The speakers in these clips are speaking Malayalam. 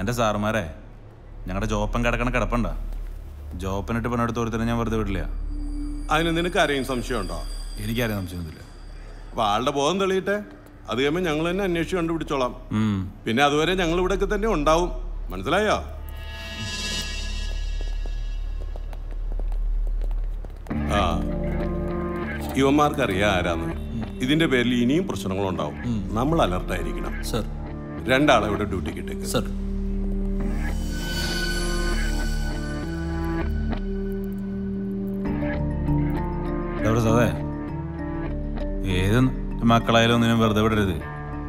എൻ്റെ സാറുമാരെ ഞങ്ങളുടെ ജോപ്പൻ കിടക്കണ കിടപ്പുണ്ട ജോപ്പനിട്ട് പണിയെടുത്ത് ഒരുത്തരെ ഞാൻ വെറുതെ വിടില്ല അതിന് നിനക്ക് ആരെയും സംശയമുണ്ടോ എനിക്കാരും സംശയമൊന്നുമില്ല അപ്പൊ ആളുടെ ബോധം തെളിയട്ടെ അത് കഴിയുമ്പോൾ ഞങ്ങൾ തന്നെ അന്വേഷിച്ച് കണ്ടുപിടിച്ചോളാം ഉം. പിന്നെ അതുവരെ ഞങ്ങൾ ഇവിടെയൊക്കെ തന്നെ ഉണ്ടാവും മനസ്സിലായോ ആ യുവന്മാർക്ക് അറിയാം ആരാന്ന് ഇതിന്റെ പേരിൽ ഇനിയും പ്രശ്നങ്ങളുണ്ടാവും നമ്മൾ അലർട്ടായിരിക്കണം സർ രണ്ടാളെ ഇവിടെ ഡ്യൂട്ടിക്ക് ഇട്ടേക്ക് സർ പ്രസാദേ ഏത് മക്കളായാലും ഒന്നിനും വെറുതെ വിടരുത്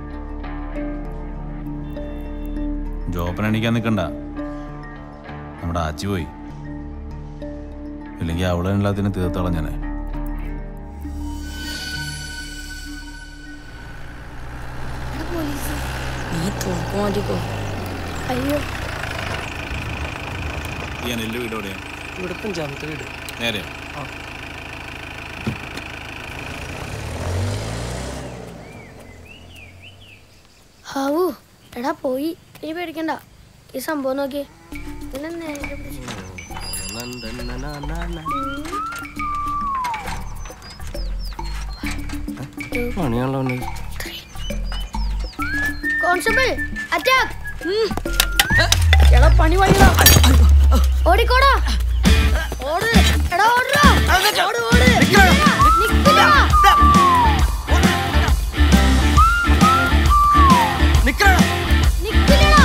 ജോപ്പൻ എണീക്കാൻ നിൽക്കണ്ട നമ്മുടെ ആച്ചി പോയി ഇല്ലെങ്കിൽ അവളെ എല്ലാത്തിനും തീർത്തോളാം ഞാൻ നീ തോക്ക് മാറ്റിക്കോ അയ്യോ ഞാൻ എൻ്റെ വീട് എവിടെയാണ് ഇവിടെ പഞ്ചാമത്തെ വീട് നേരെ ഹാവു എടാ പോയി നീ പേടിക്കണ്ട ഈ സംഭവം നോക്കിയേ ഇങ്ങനെ നേരെ പിടിച്ച്. പണിയാണല്ലോ ഉണ്ണി. കോൺസ്റ്റബിൾ അറ്റാക്ക് എടാ പണി വഴിയാ ഓടിക്കോടാ ഓട് എടാ ഓടടാ ഓട് ഓട് നിക്കില്ല നിക്കില്ലടാ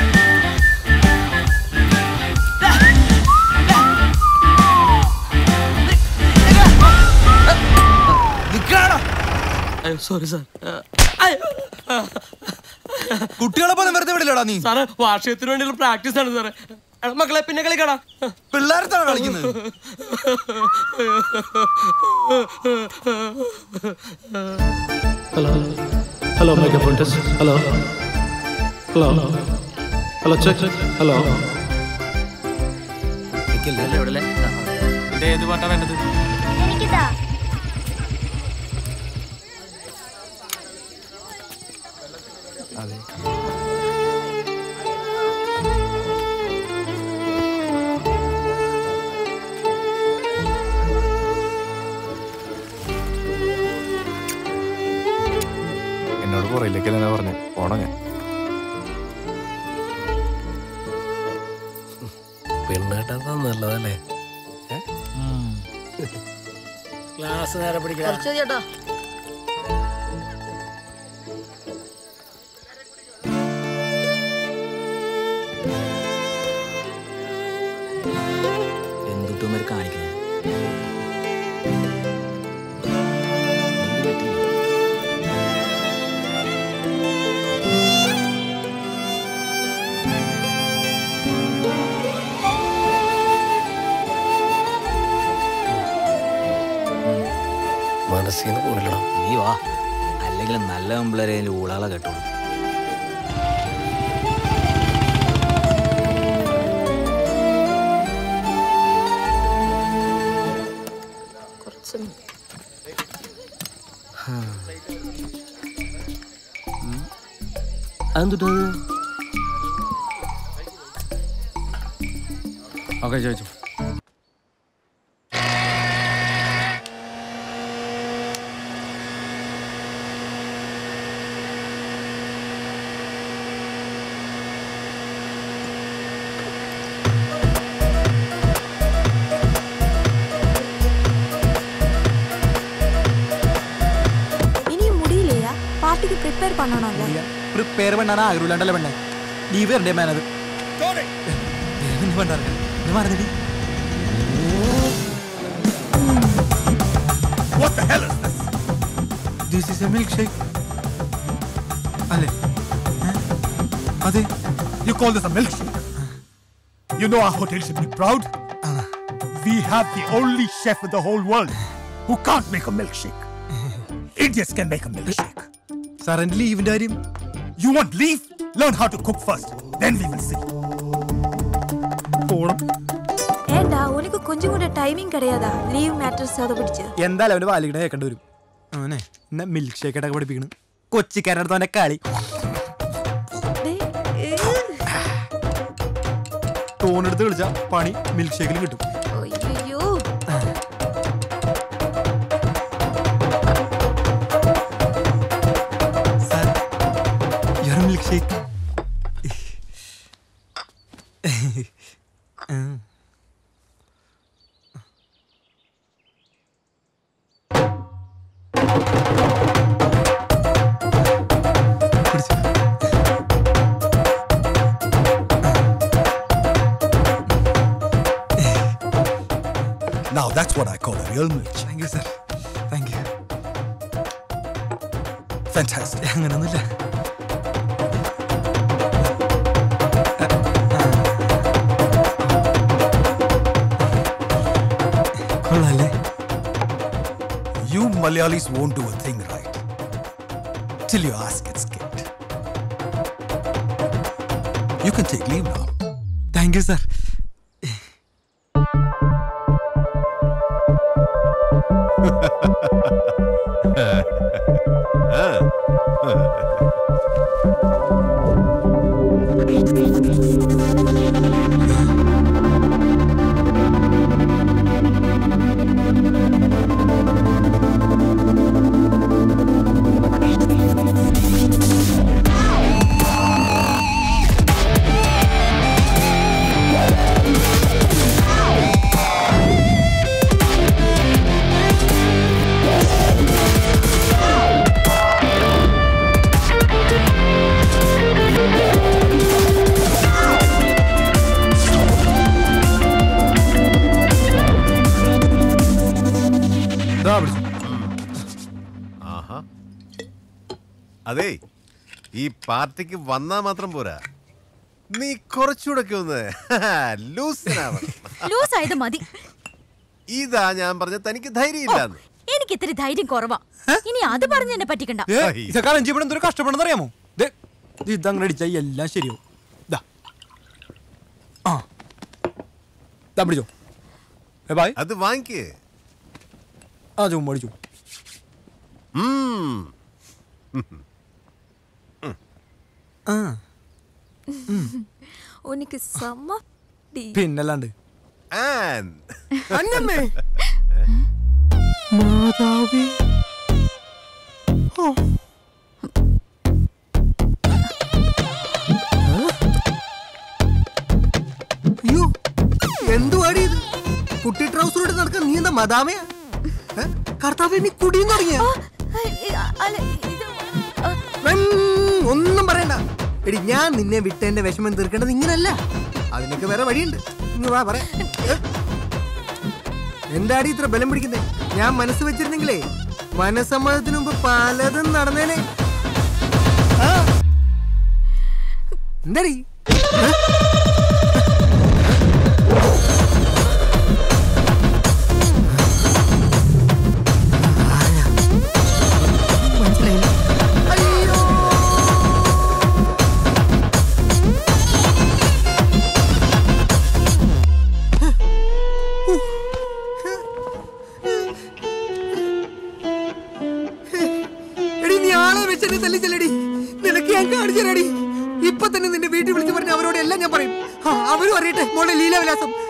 അയ്യോ സോറി സാർ കുട്ടികളെ പോലെ വെറുതെ വിടില്ലടാ നീ സാറ് വാർഷികത്തിന് വേണ്ടിയുള്ള പ്രാക്ടീസ് ആണ് സാറേ എടാ മക്കളെ പിന്നെ കളിക്കടാ പിള്ളേരത്താണ് കളിക്കുന്നത് Hello. Hello, microphone test. Hello. Hello. Hello, check. Hello. ഏത് പാട്ടാ വേണ്ടത് എനിക്കിതാ എന്നോട് പുറയിലേക്കല്ലേ പറഞ്ഞു പോണോ ഞാൻ പെണ്ണേട്ടാ നല്ലതല്ലേ ക്ലാസ് നേരെ പിടിക്കണം കുറച്ച് ചേട്ടാ എന്തുട്ടും കാണിക്കുന്നത് മനസ്സിന്ന് പോണില്ലടാ നീ വാ അല്ലെങ്കിൽ നല്ല പിള്ളേരെ ഊളാളെ കേട്ടോളൂ കുറച്ച് അതെന്തുട്ടത് ഓക്കെ ചോദിച്ചു இனியும் முடியலையா பார்ட்டிக்கு ப்ரிப்பேர் பண்ணணும்ல പ്രിപ്പയർ പെണ്ണാണ് ആഗ്രഹമില്ലാണ്ടല്ലേ പെണ്ണെ നീ വരണ്ടേ മേനത് മറന്നിടി What the hell is this? This is a milkshake അല്ലേ അതെ You call this a milkshake? You know our hotel should be proud. We have the only chef in the whole world who can't make a milkshake. Indians can make a milkshake. Sir എൻ്റെ ലീവിൻ്റെ കാര്യം You want leave? Learn how to cook first. Then we will see. പോണം ஏண்டா உனக்கு கொஞ்சம் கூட டைமிங் கிடையாதா லீவ் மேட்டர்ஸ் அதை பிடிச்சு എന്തായാലും അവൻ്റെ വാലിക്കണ കേൾക്കേണ്ടി വരും അവനെ എന്നെ മിൽക്ക് ഷേക്ക് ആയിട്ടൊക്കെ പഠിപ്പിക്കണം കൊച്ചിക്കാരൻ്റെ അടുത്ത് അവൻ്റെ കളി ഫോൺ എടുത്ത് വിളിച്ചാ പണി മിൽക്ക് ഷേക്കിൽ കിട്ടും അയ്യോ sir your milkshake Now that's what I call a real milkshake. Thank you sir thank you Fantastic. അങ്ങനൊന്നുമില്ല കൊള്ളാല്ലേ You Malayalis won't do a thing right till your ass gets kicked. You can take leave now. Thank you sir ഇതാ പിടിച്ചു ആഹാ അതെ ഈ പാർട്ടിക്ക് വന്നാ മാത്രം പോരാ നീ കുറച്ചുകൂടെ ഒക്കെ ഒന്ന് ലൂസിനാവണം ലൂസ് ആയത് മതി ഇതാ ഞാൻ പറഞ്ഞ തനിക്ക് ധൈര്യമില്ലാന്ന് എനിക്ക് ഇത്തിരി ധൈര്യം കുറവാ ഇനി അത് പറഞ്ഞ് എന്നെ പറ്റിക്കണ്ട ഏ, ഇതൊക്കെ അലഞ്ചി ഇവിടെ എന്തൊരു കഷ്ടപ്പെടുന്ന അറിയാമോ ദേ, ഇത് ഇതങ്ങനെ അടിച്ചാൽ എല്ലാം ശരിയാവും ദാ ആ ദാ പിടിച്ചോ ഏ ബായ് അത് വാങ്ങിക്കേ ആ ചുമ്മാ അടിച്ചു ഉം. ആ ഉനിക്ക് സമ്മ പിന്നല്ലാണ്ട് ആൻ. അന്നമ്മേ മാതാവേ ഓ അയ്യോ എന്തുവാടി ഇത് കുട്ടി ട്രൗസർ ഇട്ട് നടക്കാൻ നീ എന്താ മദാമയാ ഏ? കർത്താവേ നീ കുടിയും തുടങ്ങിയ ഒന്നും പറയണ്ട എടി ഞാൻ നിന്നെ വിട്ടേന്റെ വിഷമം തീർക്കേണ്ടത് ഇങ്ങനല്ല അതിനൊക്കെ വേറെ വഴിയുണ്ട് ഇങ്ങ് വാ പറയാം ഏ? എന്താടി ഇത്ര ബലം പിടിക്കുന്നേ ഞാൻ മനസ്സ് വെച്ചിരുന്നെങ്കിലേ മനസ്സമ്മതത്തിന് മുമ്പ് പലതും നടന്നേനെ ആ. എന്താടി ഏ? മനസ്സിലായില്ല അയ്യോ എടി നീ ആളെ വെച്ചെന്നെ തല്ലിച്ചല്ലടി നിനക്ക് ഞാൻ കാണിച്ചു തരാടി ഇപ്പൊ തന്നെ നിന്റെ വീട്ടിൽ വിളിച്ചു പറഞ്ഞ അവരോട് എല്ലാം ഞാൻ പറയും ആ, അവരും അറിയട്ടെ മോളുടെ ലീലാവിലാസം